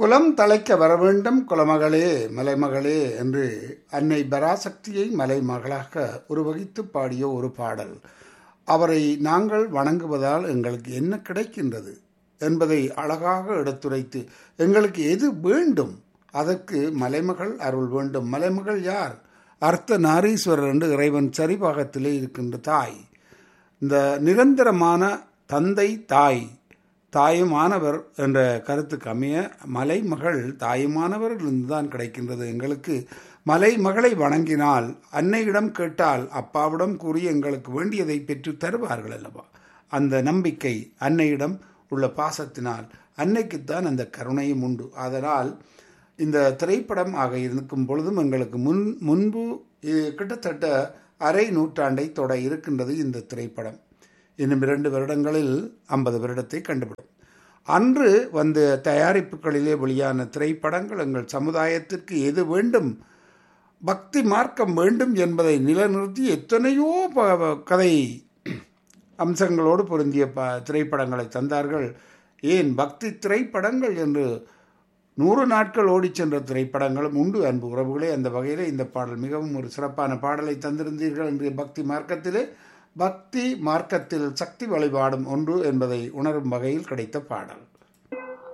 குலம் தலைக்க வர வேண்டும் குலமகளே மலைமகளே என்று அன்னை பராசக்தியை மலைமகளாக உருவகித்து பாடிய ஒரு பாடல் அவரை நாங்கள் வணங்குவதால் எங்களுக்கு என்ன கிடைக்கின்றது என்பதை அழகாக எடுத்துரைத்து எங்களுக்கு எது வேண்டும் அதற்கு மலைமகள் அருள் வேண்டும் மலைமகள் யார் அர்த்த நாரீஸ்வரர் என்று இறைவன் சரிபாகத்திலே இருக்கின்ற தாய் இந்த நிரந்தரமான தந்தை தாய் தாயுமானவர் என்ற கருத்துக்கு அமைய மலைமகள் தாயுமானவர்களிருந்து தான் கிடைக்கின்றது எங்களுக்கு மலை மகளை வணங்கினால் அன்னையிடம் கேட்டால் அப்பாவிடம் கூறி எங்களுக்கு வேண்டியதை பெற்று தருவார்கள் அல்லவா அந்த நம்பிக்கை அன்னையிடம் உள்ள பாசத்தினால் அன்னைக்குத்தான் அந்த கருணையும் உண்டு அதனால் இந்த திரைப்படம் ஆக இருக்கும் பொழுதும் எங்களுக்கு முன் முன்பு கிட்டத்தட்ட அரை நூற்றாண்டை தொட இருக்கின்றது இந்த திரைப்படம் இன்னும் இரண்டு வருடங்களில் ஐம்பது வருடத்தை கண்டுபிடும் அன்று வந்த தயாரிப்புகளிலே வெளியான திரைப்படங்கள் எங்கள் சமுதாயத்திற்கு எது வேண்டும் பக்தி மார்க்கம் வேண்டும் என்பதை நிலைநிறுத்தி எத்தனையோ கதை அம்சங்களோடு பொருந்திய ப திரைப்படங்களை தந்தார்கள் ஏன் பக்தி திரைப்படங்கள் என்று நூறு நாட்கள் ஓடிச் சென்ற திரைப்படங்களும் உண்டு அன்பு உறவுகளே அந்த வகையில் இந்த பாடல் மிகவும் ஒரு சிறப்பான பாடலை தந்திருந்தீர்கள் இன்றைய பக்தி மார்க்கத்திலே பக்தி மார்க்கத்தில் சக்தி வழிபாடும் ஒன்று என்பதை உணரும் வகையில் கிடைத்த பாடல்